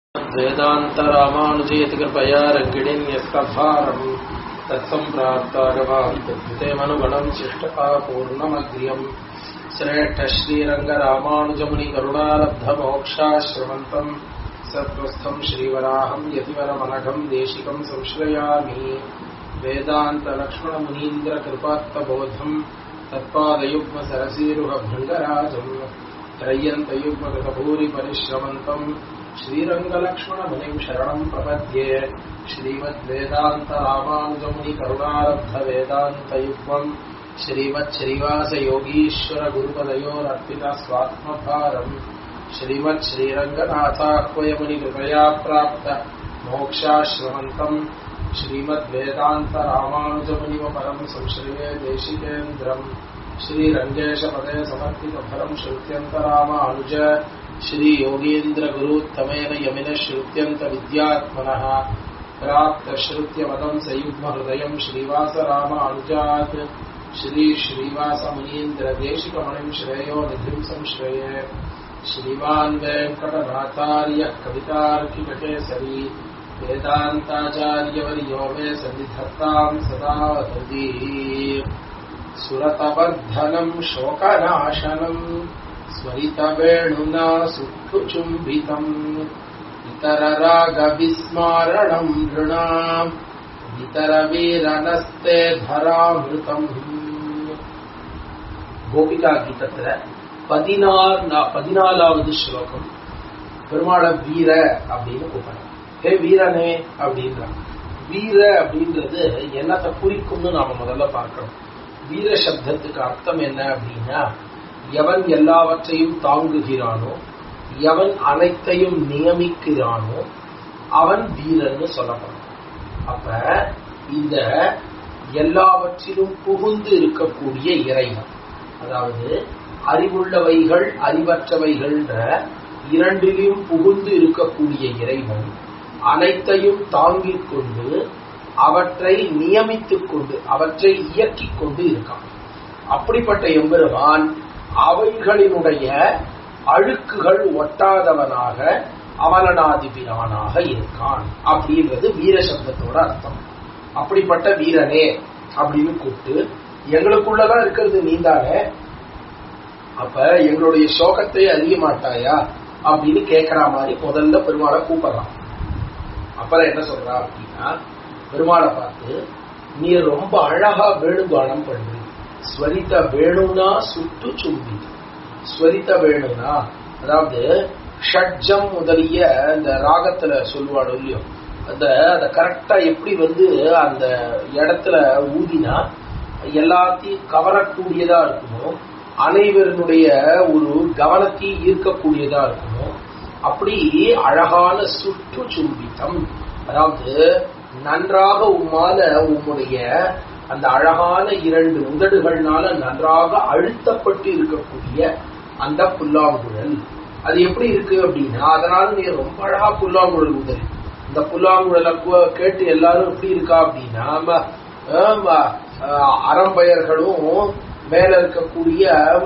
वेदान्तरामानुजेति कृपया रङ्गिणीम् यस्तभारम् तत्सम्प्राप्तागमाम् तद्विते मनुगणम् शिष्टता पूर्णमग्र्यम् श्रेष्ठ श्रीरङ्गरामानुजमुनिकरुणालब्धमोक्षाश्रमन्तम् सत्त्वस्थम् श्रीवराहम् यतिवरमनघम् देशिकम् संश्रयामि वेदान्तलक्ष्मणमुनीन्द्रकृपात्तबोधम् तत्पादयुग्मसरसीरुहभृङ्गराजम् त्रय्यन्तयुग्मगतभूरिपरिश्रमन्तम् श्रीरङ्गलक्ष्मणमुनिम् शरणम् प्रपद्ये श्रीमद्वेदान्तरामानुजमुनिकरुणारब्धवेदान्तयुग्मम् श्रीमच्छ्रीवासयोगीश्वरगुरुपदयोरर्पिता स्वात्मभारम् श्रीमच्छ्रीरङ्गनाथाह्वयमुनिकृपया प्राप्त मोक्षाश्रमन्तम् श्रीमद्वेदान्तरामानुजमुनिमपरम् संश्रये देशिकेन्द्रम् श्रीरङ्गेशपदे समर्पितफलम् श्रुत्यन्तरामानुज श्रीयोगीन्द्रगुरुत्तमेन यमिनः श्रुत्यन्तविद्यात्मनः प्राप्तश्रुत्यपदम् सयुग्महृदयम् श्रीवासरामानुजात् श्रीश्रीवासमुनीन्द्रदेशिकमणिम् श्रेयो निधिम् संश्रये श्रीमान् वेङ्कटनाथार्यः कवितार्किककेसरी वेदान्ताचार्यवर्यो मे सन्निधत्ताम् सदा हृदि सुरतवर्धनम् शोकनाशनम् स्वरितवेणुना सुष्ठुचुम्बितम् इतररागविस्मारणम् नृणाम् इतरवीरनस्ते धरामृतम् கோபிகா கீதத்துல பதினாறு பதினாலாவது ஸ்லோகம் பெருமாள வீர அப்படின்னு கூப்பிடுறாங்க ஹே வீரனே அப்படின்றாங்க வீர அப்படின்றது என்னத்தை குறிக்கும்னு நாம முதல்ல பார்க்கணும் வீர சப்தத்துக்கு அர்த்தம் என்ன அப்படின்னா எவன் எல்லாவற்றையும் தாங்குகிறானோ எவன் அனைத்தையும் நியமிக்கிறானோ அவன் வீரன்னு சொல்லப்படும் அப்ப இந்த எல்லாவற்றிலும் புகுந்து இருக்கக்கூடிய இறைவன் அதாவது அறிவுள்ளவைகள் அறிவற்றவைகள்ன்ற இரண்டிலும் புகுந்து இருக்கக்கூடிய இறைவன் அனைத்தையும் தாங்கிக் கொண்டு அவற்றை நியமித்துக் கொண்டு அவற்றை இயக்கிக் கொண்டு இருக்கான் அப்படிப்பட்ட எம்பெருமான் அவைகளினுடைய அழுக்குகள் ஒட்டாதவனாக அவலனாதிபிரானாக இருக்கான் அப்படின்றது வீர சப்தத்தோட அர்த்தம் அப்படிப்பட்ட வீரனே அப்படின்னு கூப்பிட்டு எங்களுக்குள்ளதான் இருக்கிறது நீந்தானே அப்ப எங்களுடைய சோகத்தை அறிய மாட்டாயா அப்படின்னு கேட்கிற மாதிரி முதல்ல பெருமாளை கூப்பிடுறான் அப்புறம் என்ன சொல்றா அப்படின்னா பெருமாளை பார்த்து நீ ரொம்ப அழகா வேணுகானம் பண்ற ஸ்வரித வேணுனா சுட்டு சும்பி ஸ்வரித வேணுனா அதாவது ஷட்ஜம் முதலிய இந்த ராகத்துல சொல்லுவாடு இல்லையோ அந்த அதை கரெக்டா எப்படி வந்து அந்த இடத்துல ஊதினா எல்லாத்தையும் கவரக்கூடியதா இருக்கணும் அனைவருடைய ஒரு கவனத்தையும் ஈர்க்கக்கூடியதா இருக்கணும் அப்படி அழகான சுற்று சும்பித்தம் அதாவது நன்றாக உம்மால உம்முடைய அந்த அழகான இரண்டு உதடுகள்னால நன்றாக அழுத்தப்பட்டு இருக்கக்கூடிய அந்த புல்லாங்குழல் அது எப்படி இருக்கு அப்படின்னா அதனால நீ ரொம்ப அழகா புல்லாங்குழல் உதறி இந்த புல்லாங்குழலை கேட்டு எல்லாரும் எப்படி இருக்கா அப்படின்னா அறம்பெயர்களும் மேல இருக்கக்கூடிய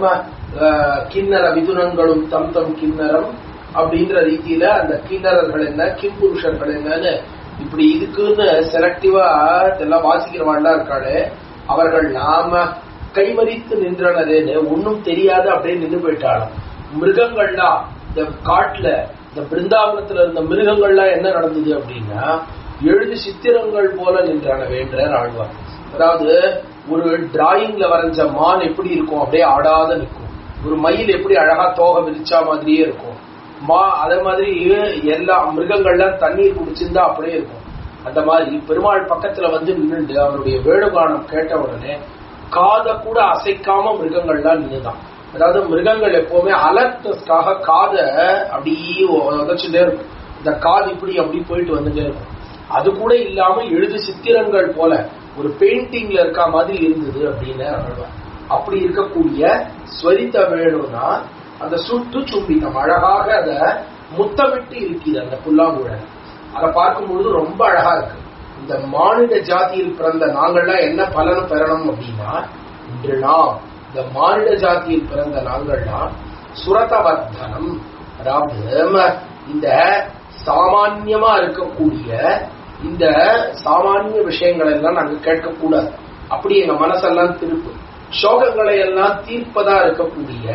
கிண்ணற மிதுனங்களும் தம் தம் கிண்ணறம் அப்படின்ற ரீதியில அந்த கிண்ணறர்கள் என்ன கிம்புருஷர்கள் என்னன்னு இப்படி இதுக்குன்னு செலக்டிவா இதெல்லாம் வாசிக்கிறவாள்லாம் இருக்காளே அவர்கள் நாம கைமறித்து நின்றனதேன்னு ஒன்னும் தெரியாது அப்படியே நின்று போயிட்டாலும் மிருகங்கள்லாம் இந்த காட்டுல இந்த பிருந்தாவனத்துல இருந்த மிருகங்கள்லாம் என்ன நடந்தது அப்படின்னா எழுது சித்திரங்கள் போல நின்றனவேன்ற ஆழ்வார் அதாவது ஒரு டிராயிங்ல வரைஞ்ச மான் எப்படி இருக்கும் அப்படியே ஆடாத நிற்கும் ஒரு மயில் எப்படி அழகா தோகை விரிச்சா மாதிரியே இருக்கும் மா அதே மாதிரி எல்லா மிருகங்கள்லாம் தண்ணீர் குடிச்சிருந்தா அப்படியே இருக்கும் அந்த மாதிரி பெருமாள் பக்கத்துல வந்து நின்றுண்டு அவருடைய வேணுகானம் கேட்ட உடனே காதை கூட அசைக்காம மிருகங்கள்லாம் நின்றுதான் அதாவது மிருகங்கள் எப்பவுமே அலர்ட்னஸ்க்காக காதை அப்படியே உதச்சுட்டே இருக்கும் இந்த காது இப்படி அப்படி போயிட்டு வந்துட்டே இருக்கும் அது கூட இல்லாம எழுது சித்திரங்கள் போல ஒரு பெயிண்டிங்ல இருக்க மாதிரி இருந்தது அப்படின்னு அப்படி இருக்கக்கூடிய ஸ்வரித்த வேணும்னா அந்த சுட்டு சும்பினம் அழகாக அத முத்தமிட்டு இருக்குது அந்த புல்லாங்குழல் அதை பார்க்கும் பொழுது ரொம்ப அழகா இருக்கு இந்த மானிட ஜாதியில் பிறந்த நாங்கள்லாம் என்ன பலன் பெறணும் அப்படின்னா இன்று நாம் இந்த மானிட ஜாதியில் பிறந்த நாங்கள்லாம் சுரதவர்தனம் அதாவது இந்த சாமான்யமா இருக்கக்கூடிய இந்த சாமானிய விஷயங்களை எல்லாம் நாங்க கேட்கக்கூடாது அப்படி எங்க மனசெல்லாம் திருப்பு சோகங்களை எல்லாம் தீர்ப்பதா இருக்கக்கூடிய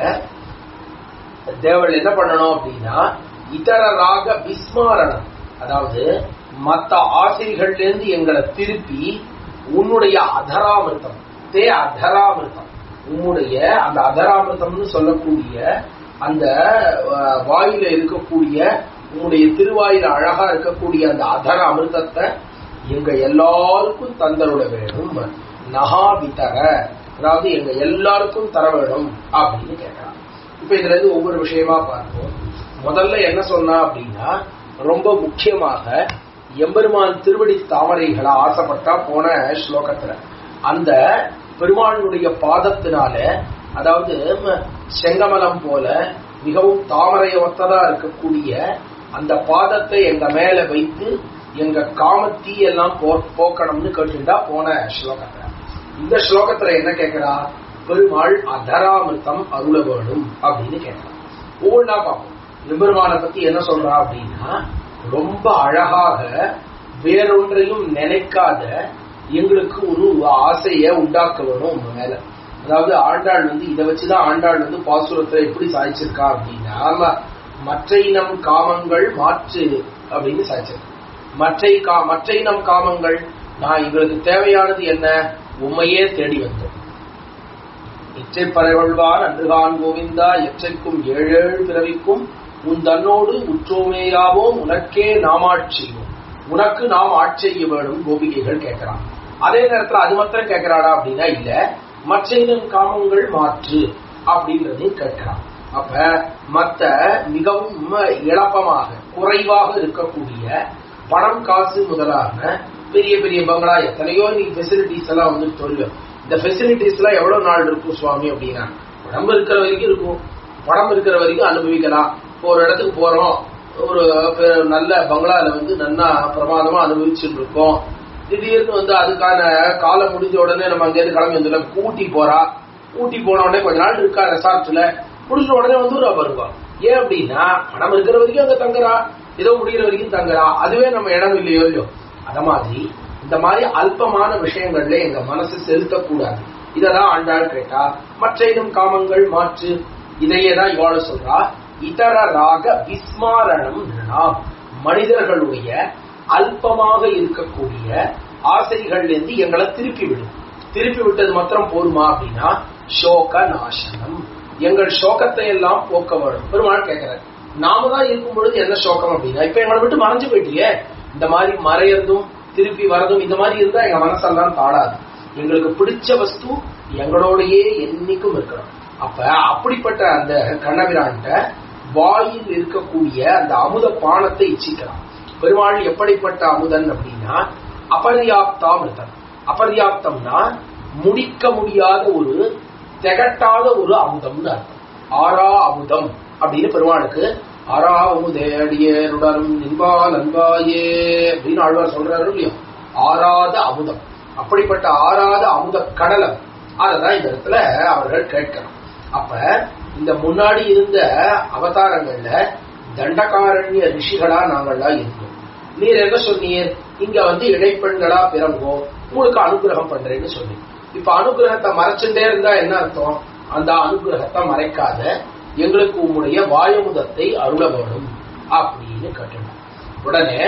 தேவள் என்ன பண்ணணும் அப்படின்னா இதர ராக விஸ்மாரணம் அதாவது மத்த ஆசைகள்ல இருந்து எங்களை திருப்பி உன்னுடைய அதராமிர்தம் தே அதராமிர்தம் உன்னுடைய அந்த அதராமிர்தம்னு சொல்லக்கூடிய அந்த அஹ், வாயில இருக்கக்கூடிய உன்னுடைய திருவாயில அழகா இருக்கக்கூடிய அந்த அதர அமிர்தத்தை எங்க எல்லாருக்கும் தந்தருட வேணும் நகா விதர அதாவது எங்க எல்லாருக்கும் தர வேணும் அப்படின்னு கேட்கறான் இப்ப இதுல இருந்து ஒவ்வொரு விஷயமா பார்ப்போம் முதல்ல என்ன சொன்னா அப்படின்னா ரொம்ப முக்கியமாக எம்பெருமான் திருவடி தாமரைகளை ஆசைப்பட்டா போன ஸ்லோகத்துல அந்த பெருமானுடைய பாதத்தினால அதாவது ம- செங்கமலம் போல மிகவும் தாமரை ஒத்ததா இருக்கக்கூடிய அந்த பாதத்தை எங்க மேல வைத்து எங்க காமத்தீ எல்லாம் போ- போக்கணும்னு கேட்டுண்டா போன ஸ்லோகத்துல இந்த ஸ்லோகத்துல என்ன கேட்கிறா பெருமாள் அதராமிர்தம் அருள வேணும் அப்படின்னு கேட்கிறான் ஒவ்வொன்றா பார்ப்போம் எம்பெருமானை பத்தி என்ன சொல்றா அப்படின்னா ரொம்ப அழகாக வேறொன்றையும் நினைக்காத எங்களுக்கு ஒரு ஆசையை உண்டாக்க வேணும் உங்க மேல அதாவது ஆண்டாள் வந்து இதை வச்சுதான் ஆண்டாள் வந்து பாசுரத்தை எப்படி சாதிச்சிருக்கா அப்படின்னா ஆமா, மற்ற இனம் காமங்கள் மாற்று அப்படின்னு சாதிச்சிருக்கா மற்றை கா மற்ற இனம் காமங்கள் நான் எங்களுக்கு தேவையானது என்ன உண்மையே தேடி வந்தோம் இச்சை பறைகொள்வார் அன்றுகான் கோவிந்தா எச்சைக்கும் ஏழேழு பிறவிக்கும் உன் தன்னோடு உற்றோமேயாவோம் உனக்கே நாமாட்சியோம் உனக்கு நாம் ஆட்செய்ய வேணும் கோபிகைகள் கேட்கிறான் அதே நேரத்துல அது மாத்திரம் கேட்கிறாடா அப்படின்னா இல்ல மற்ற இனம் காமங்கள் மாற்று அப்படின்றதையும் கேட்கிறான் அப்ப மத்த மிகவும் இழப்பமாக குறைவாக இருக்கக்கூடிய பணம் காசு முதலான பெரிய பெரிய பங்களா எத்தனையோ நீ ஃபெசிலிட்டிஸ் எல்லாம் வந்து சொல்லும் இந்த ஃபெசிலிட்டிஸ் எல்லாம் எவ்வளவு நாள் இருக்கும் சுவாமி அப்படின்னா உடம்பு இருக்கிற வரைக்கும் இருக்கும் பணம் இருக்கிற வரைக்கும் அனுபவிக்கலாம் இப்போ ஒரு இடத்துக்கு போறோம் ஒரு பெ- நல்ல பங்களால வந்து நல்லா பிரமாதமா அனுபவிச்சுட்டு இருக்கோம் திடீர்னு வந்து அதுக்கான காலம் முடிஞ்ச உடனே நம்ம அங்கேருந்து கிளம்பி வந்துடலாம் ஊட்டி போறா ஊட்டி போன உடனே கொஞ்ச நாள் இருக்கா ரெசார்ட்ல முடிஞ்ச உடனே வந்து ஒரு வருவா ஏன் அப்படின்னா பணம் இருக்கிற வரைக்கும் அங்க தங்குறா ஏதோ முடிகிற வரைக்கும் தங்குறா அதுவே நம்ம இடம் இல்லையோ இல்லையோ அத மாதிரி இந்த மாதிரி அல்பமான விஷயங்கள்ல எங்க மனசு செலுத்தக்கூடாது இததான் ஆண்டாள் கேட்டா மற்ற இனம் காமங்கள் மாற்று இதையே தான் இவாள சொல்றா இதர ராக விஸ்மாரணம் நிருணாம் மனிதர்களுடைய அல்பமாக இருக்கக்கூடிய ஆசைகள்ல இருந்து எங்களை திருப்பி விடும் திருப்பி விட்டது மாத்திரம் போருமா அப்படின்னா சோக நாசனம் எங்கள் சோகத்தை எல்லாம் போக்க வேணும் பெருமாள் கேட்கிறார் நாம தான் இருக்கும் பொழுது என்ன சோகம் அப்படின்னா இப்ப எங்களை விட்டு மறைஞ்சு போயிட்டியே இந்த மாதிரி மறையறதும் திருப்பி வரதும் இந்த மாதிரி இருந்தா எங்க மனசெல்லாம் தாடாது எங்களுக்கு பிடிச்ச வஸ்து எங்களோடயே என்னைக்கும் இருக்கணும் அப்ப அப்படிப்பட்ட அந்த கண்ணபிரான்ட்ட வாயில் இருக்கக்கூடிய அந்த அமுத பானத்தை இச்சிக்கலாம் பெருமாள் எப்படிப்பட்ட அமுதன் அப்படின்னா அபர்யாப்தாமிருதம் அபர்யாப்தம்னா முடிக்க முடியாத ஒரு திகட்டாத ஒரு அமுதம்னு அர்த்தம் ஆறா அமுதம் அப்படின்னு பெருமாளுக்கு ஆறா அமுதே அடியேருடரும் நின்பால் அன்பாயே அப்படின்னு ஆழ்வார் சொல்றாரு இல்லையோ ஆறாத அமுதம் அப்படிப்பட்ட ஆறாத அமுத கடலம் அததான் இந்த இடத்துல அவர்கள் கேட்கணும் அப்ப இந்த முன்னாடி இருந்த அவதாரங்கள்ல தண்டகாரண்ய ரிஷிகளா நாங்கள்லாம் இருந்தோம் நீர் என்ன சொன்னீர் இங்க வந்து இடைப்பெண்களா பிறங்கோ உங்களுக்கு அனுகிரகம் பண்றேன்னு சொன்னீங்க இப்ப அனுகிரகத்தை மறைச்சுட்டே இருந்தா என்ன அர்த்தம் அந்த அனுகிரகத்தை மறைக்காத எங்களுக்கு உம்முடைய வாயுமுதத்தை அருள வேணும் அப்படின்னு கேட்டணும் உடனே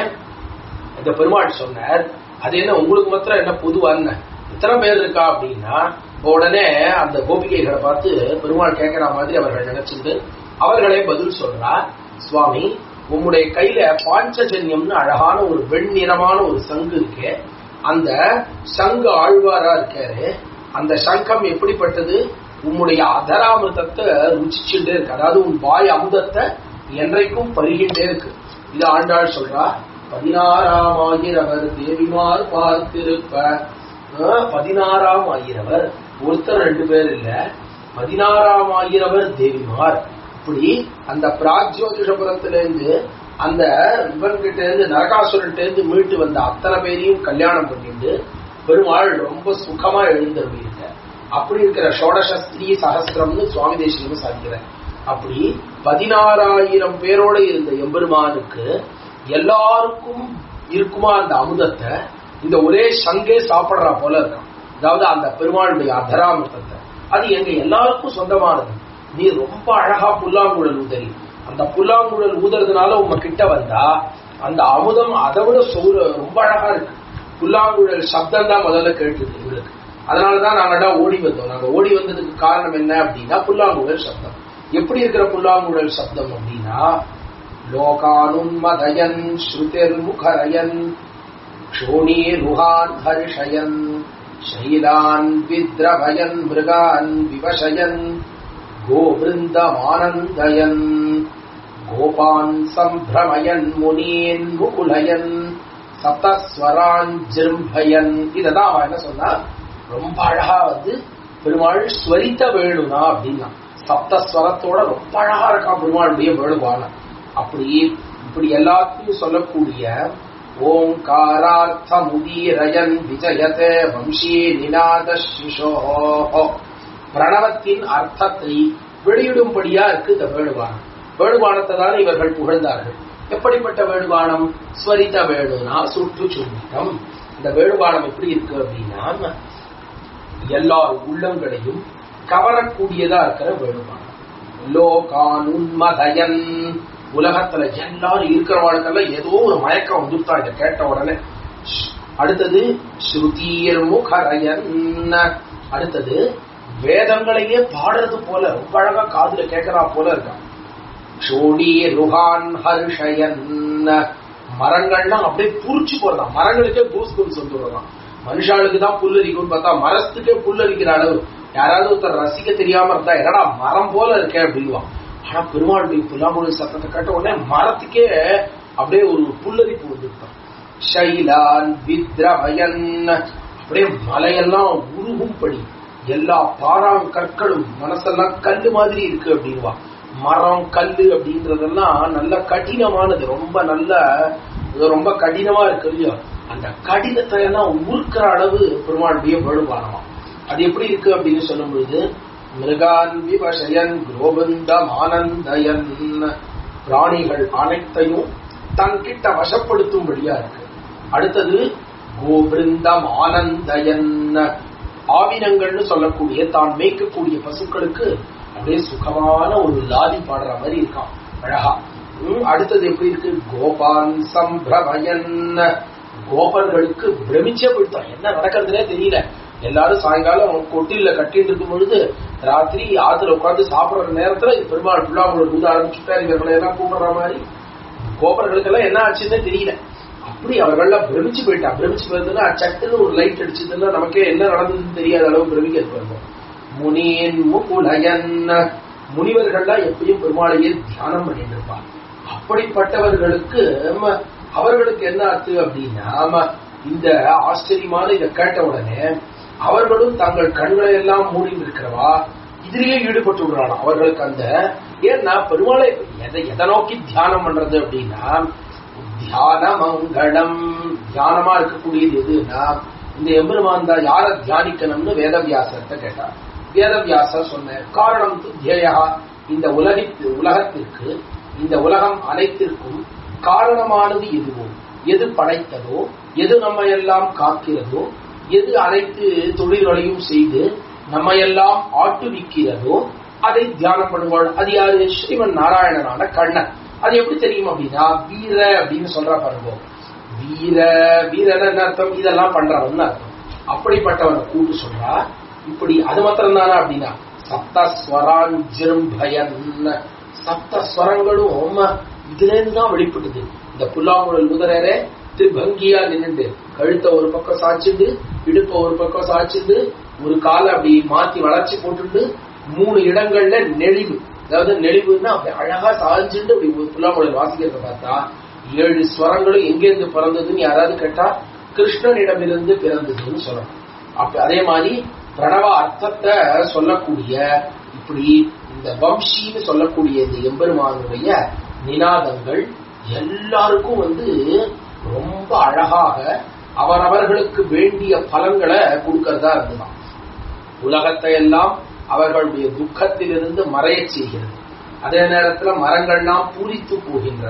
இந்த பெருமாள் சொன்னார் அது என்ன உங்களுக்கு மாத்திரம் என்ன பொதுவான இத்தனை பேர் இருக்கா அப்படின்னா உடனே அந்த கோபிகைகளை பார்த்து பெருமாள் கேட்கிற மாதிரி அவர்கள் நினைச்சிட்டு அவர்களே பதில் சொல்றா சுவாமி உம்முடைய கையில பாஞ்சஜன்யம்னு அழகான ஒரு வெண்ணிறமான ஒரு சங்கு இருக்கு அந்த சங்கு ஆழ்வாரா இருக்காரு அந்த சங்கம் எப்படிப்பட்டது உம்முடைய அதராமிர்தத்தை ருச்சிச்சுட்டே இருக்கு அதாவது உன் வாய் அமுதத்தை என்றைக்கும் பருகின்றே இருக்கு இது ஆண்டாள் சொல்றா பதினாறாம் ஆயிரவர் தேவிமார் பார்த்திருப்ப ஆஹ், பதினாறாம் ஆயிரவர் ஒருத்தர் ரெண்டு பேர் இல்ல பதினாறாம் ஆயிரவர் தேவிமார் இப்படி அந்த பிராஜ்யோதிஷபுரத்திலிருந்து அந்த இவன்கிட்ட இருந்து நரகாசுரன்ட்ட இருந்து மீட்டு வந்த அத்தனை பேரையும் கல்யாணம் பண்ணிட்டு பெருமாள் ரொம்ப சுகமா எழுந்தருளியிருக்க அப்படி இருக்கிற ஷோடசஸ்திரி சகசிரம்னு சுவாமி தேசியம் சாதிக்கிறார் அப்படி பதினாறாயிரம் பேரோட இருந்த எம்பெருமானுக்கு எல்லாருக்கும் இருக்குமா அந்த அமுதத்தை இந்த ஒரே சங்கே சாப்பிடுறா போல இருக்கான் அதாவது அந்த பெருமாளுடைய அதராமிர்தத்தை அது எங்க எல்லாருக்கும் சொந்தமானது நீ ரொம்ப அழகா புல்லாங்குழல் ஊதறி அந்த புல்லாங்குழல் ஊதுறதுனால உங்க கிட்ட வந்தா அந்த அமுதம் அதை விட சௌர ரொம்ப அழகா இருக்கு புல்லாங்குழல் சப்தம் தான் முதல்ல கேட்டுது எங்களுக்கு அதனாலதான் நாங்கள்லாம் ஓடி வந்தோம் நாங்க ஓடி வந்ததுக்கு காரணம் என்ன அப்படின்னா புல்லாங்குழல் சப்தம் எப்படி இருக்கிற புல்லாங்குழல் சப்தம் அப்படின்னா லோகானுன்மதயன் ஸ்ருதிர் முகரயன் க்ஷோணீருஹான் ஹர்ஷயன் शैलान् विद्रवयन् मृगान् विवशयन् गोवृन्दमानन्दयन् गोपान् सम्भ्रमयन् मुनीन् मुकुलयन् சப்தஸ்வரான் ஜிரும்பயன் இததான் அவன் என்ன சொன்னா ரொம்ப அழகா வந்து பெருமாள் ஸ்வரித்த வேணுனா அப்படின்னா சப்தஸ்வரத்தோட ரொம்ப அழகா இருக்கான் பெருமாளுடைய வேணுவான அப்படி இப்படி எல்லாத்தையும் சொல்லக்கூடிய ஓங்காரார்த்தமுதீரயன் விஜயத வம்சீ நிநாத சிஷோ பிரணவத்தின் அர்த்தத்தை வெளியிடும்படியா இருக்கு இந்த வேணுவானம் வேணுவானத்தை தான் இவர்கள் புகழ்ந்தார்கள் எப்படிப்பட்ட வேணுவானம் ஸ்வரித வேணுனா சுற்று சுண்டிதம் இந்த வேணுவானம் எப்படி இருக்கு அப்படின்னா எல்லார் உள்ளங்களையும் கவரக்கூடியதா இருக்கிற வேணுவானம் லோகானுன்மதயன் உலகத்துல எல்லாரும் இருக்கிறவாளுக்கெல்லாம் ஏதோ ஒரு மயக்கம் வந்துட்டா இதை கேட்ட உடனே அடுத்தது ஸ்ருதீர் முகரயன் அடுத்தது வேதங்களையே பாடுறது போல ரொம்ப அழகா காதுல கேட்கறா போல இருக்கான் சோடி ருஹான் ஹர்ஷயன் மரங்கள்லாம் அப்படியே புரிச்சு போறதாம் மரங்களுக்கே பூஸ் பூஸ் வந்துடுறதாம் மனுஷாளுக்கு தான் புல்லரிக்கும்னு பார்த்தா மரத்துக்கே புல்லரிக்கிற அளவு யாராவது ஒருத்தர் ரசிக்க தெரியாம இருந்தா என்னடா மரம் போல இருக்கே அப்படின்வான் ஆனா பெருமாளுடைய புல்லாங்குழல் சத்தத்தை கேட்ட உடனே மரத்துக்கே அப்படியே ஒரு புல்லரிப்பு வந்துருக்கான் ஷைலான் வித்ரவயன் அப்படியே மலையெல்லாம் உருகும்படி எல்லா பாறாங்கற்களும் மனசெல்லாம் கல்லு மாதிரி இருக்கு அப்படின்வா மரம் கல்லு அப்படின்றதெல்லாம் நல்ல கடினமானது ரொம்ப நல்ல ரொம்ப கடினமா இருக்கு இல்லையா அந்த கடினத்தை எல்லாம் உருக்கிற அளவு பெருமாளுடைய வேணுபானமா அது எப்படி இருக்கு அப்படின்னு சொல்லும் பொழுது மிருகான் விவசயன் குரோபந்தம் ஆனந்தயன் பிராணிகள் அனைத்தையும் தன்கிட்ட வசப்படுத்தும்படியா இருக்கு அடுத்தது கோபிருந்தம் ஆனந்தயன் ஆவினங்கள்னு சொல்லக்கூடிய தான் மேய்க்கக்கூடிய பசுக்களுக்கு அப்படியே சுகமான ஒரு லாதி பாடுற மாதிரி இருக்கான் அழகா அடுத்தது எப்படி இருக்கு கோபான் சம்பிரமயன் கோபர்களுக்கு பிரமிச்சே போயிட்டான் என்ன நடக்கிறதுனே தெரியல எல்லாரும் சாயங்காலம் கொட்டில கட்டிட்டு இருக்கும் பொழுது ராத்திரி ஆத்துல உட்காந்து சாப்பிடுற நேரத்துல பெருமாள் புல்லாங்குழல் ஊத ஆரம்பிச்சுட்டாரு இவர்களை எல்லாம் கூப்பிடுற மாதிரி கோபர்களுக்கெல்லாம் என்ன ஆச்சுன்னே தெரியல அப்படி அவர்கள்லாம் பிரமிச்சு போயிட்டா பிரமிச்சு போயிருந்ததுன்னா சட்டுன்னு ஒரு லைட் அடிச்சதுன்னா நமக்கே என்ன நடந்ததுன்னு தெரியாத அளவு பிரமிக்க போயிருந்தோம் முனியன் முகுலயன் முனிவர்கள்லாம் எப்பயும் பெருமாளையே தியானம் பண்ணிட்டு இருப்பாங்க அப்படிப்பட்டவர்களுக்கு அவர்களுக்கு என்ன ஆச்சு அப்படின்னா இந்த ஆச்சரியமான இதை கேட்ட உடனே அவர்களும் தங்கள் கண்களை எல்லாம் மூடி இருக்கிறவா இதுலயே ஈடுபட்டு விடுறாங்க அவர்களுக்கு அந்த ஏன்னா பெருமாளை எதை எதை நோக்கி தியானம் பண்றது அப்படின்னா தியான மங்களம் தியானமா இருக்கக்கூடியது எதுன்னா இந்த எம்பெருமான் தான் யார தியானிக்கணும்னு வேதவியாசத்தை கேட்டார் வேதவியாசர் சொன்ன காரணம் தியயா இந்த உலகி உலகத்திற்கு இந்த உலகம் அனைத்திற்கும் காரணமானது எதுவோ எது படைத்ததோ எது நம்ம எல்லாம் காக்கிறதோ எது அனைத்து தொழில்களையும் செய்து நம்ம எல்லாம் ஆட்டுவிக்கிறதோ அதை தியானம் பண்ணுவாள் அது யாரு ஸ்ரீமன் நாராயணனான கண்ணன் அது எப்படி தெரியும் அப்படின்னா வீர அப்படின்னு சொல்ற பாருங்க வீர வீரன் என்ன அர்த்தம் இதெல்லாம் பண்றவன் அர்த்தம் அப்படிப்பட்டவனை கூட்டு சொல்றா இப்படி அது மாத்திரம் தானா அப்படின்னா சப்தஸ்வரான் ஜிரும்பயன் சப்தஸ்வரங்களும் இதுல இருந்து தான் வெளிப்பட்டது இந்த புல்லாங்குழல் முதலரே திருபங்கியா நின்னுண்டு கழுத்த ஒரு பக்கம் சாய்ச்சிண்டு இடுப்ப ஒரு பக்கம் சாய்ச்சிண்டு ஒரு காலை அப்படி மாத்தி வளர்ச்சி போட்டுண்டு மூணு இடங்கள்ல நெளிவு அதாவது நெளிவுன்னா அப்படி அழகா சாய்ஞ்சுண்டு அப்படி புல்லாங்குழல் வாசிக்கிறத பார்த்தா ஏழு ஸ்வரங்களும் எங்கிருந்து பிறந்ததுன்னு யாராவது கேட்டா கிருஷ்ணனிடமிருந்து பிறந்ததுன்னு சொல்லணும் அப்ப அதே மாதிரி பிரணவ அர்த்தத்தை சொல்லக்கூடிய இப்படி இந்த வம்சின்னு சொல்லக்கூடிய இந்த எம்பெருமானுடைய நினாதங்கள் எல்லாருக்கும் வந்து ரொம்ப அழகாக அவரவர்களுக்கு வேண்டிய பலன்களை கொடுக்கறதா இருந்துதான் உலகத்தை எல்லாம் அவர்களுடைய துக்கத்திலிருந்து மறையச் செய்கிறது அதே நேரத்துல மரங்கள்லாம் பூரித்து போகின்றன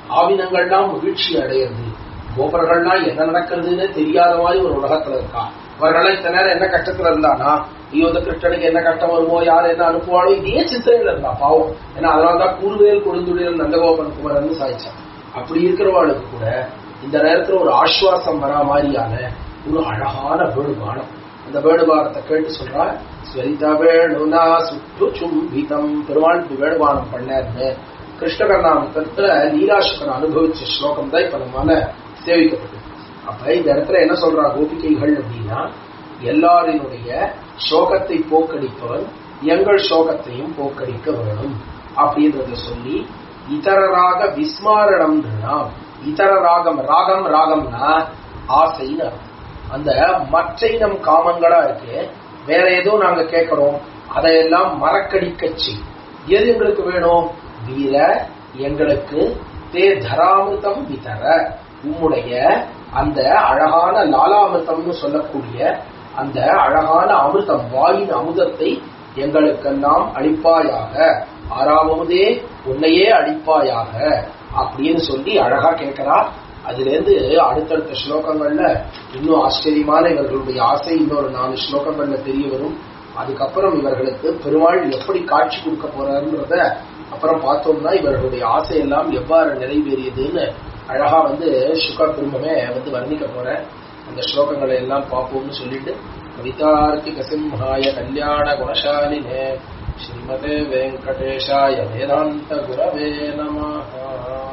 ஆவினங்கள்லாம் மகிழ்ச்சி அடையிறது கோபர்கள்லாம் என்ன நடக்கிறதுன்னு தெரியாத மாதிரி ஒரு உலகத்துல இருக்கா அவர்கள்லாம் இத்தனை நேரம் என்ன கஷ்டத்துல இருந்தானா ஐயோ இந்த கிருஷ்ணனுக்கு என்ன கஷ்டம் வருமோ யார் என்ன அனுப்புவாளோ இதே சிந்தனையில இருந்தா பாவம் ஏன்னா அதனாலதான் கூறுவேல் கொடுந்துடையல் நந்தகோபன் குமரன் சாய்ச்சான் அப்படி இருக்கிறவாளுக்கு கூட இந்த நேரத்துல ஒரு ஆஸ்வாசம் வரா மாதிரியான ஒரு அழகான வேணுகானம் அந்த வேணுகானத்தை கேட்டு சொல்றா ஸ்வரித வேணுனா சுற்று சும்பிதம் பெருமாள் இப்படி வேணுகானம் பண்ணாருன்னு கிருஷ்ணகர்ணாமத்துல லீலாசுக்கன் அனுபவிச்ச ஸ்லோகம் தான் இப்ப நம்மால சேவிக்கப்பட்டது அப்ப இந்த இடத்துல என்ன சொல்றா கோபிகைகள் அப்படின்னா எல்லாரினுடைய சோகத்தை போக்கடிப்பவன் எங்கள் சோகத்தையும் போக்கடிக்க வேணும் அப்படின்றத சொல்லி இதரராக விஸ்மாரணம் இதர ராகம் ராகம் ராகம்னா ஆசைன்னு அர்த்தம் அந்த மற்ற இனம் காமங்களா இருக்கு வேற ஏதோ நாங்க கேட்கிறோம் அதையெல்லாம் மறக்கடிக்க செய் எது எங்களுக்கு வேணும் வீர எங்களுக்கு தே தராமிருதம் விதர உம்முடைய அந்த அழகான லாலாமிருதம்னு சொல்லக்கூடிய அந்த அழகான அமிர்தம் வாயின் அமுதத்தை எங்களுக்கெல்லாம் அளிப்பாயாக ஆறாவதே உன்னையே அளிப்பாயாக அப்படின்னு சொல்லி அழகா கேட்கிறா அதுல இருந்து அடுத்தடுத்த ஸ்லோகங்கள்ல இன்னும் ஆச்சரியமான இவர்களுடைய ஆசை இன்னொரு நாலு ஸ்லோகங்கள்ல தெரிய வரும் அதுக்கப்புறம் இவர்களுக்கு பெருமாள் எப்படி காட்சி கொடுக்க போறாருன்றத அப்புறம் பார்த்தோம்னா இவர்களுடைய ஆசையெல்லாம் எவ்வாறு நிறைவேறியதுன்னு அழகா வந்து சுக குடும்பமே வந்து வர்ணிக்க போற அந்த ஸ்லோகங்களை எல்லாம் பார்ப்போம்னு சொல்லிட்டு கவிதார்த்திக சிம்ஹாய கல்யாண குணசாலினே ஸ்ரீமதே வெங்கடேஷாய வேதாந்த குரவே நமஹ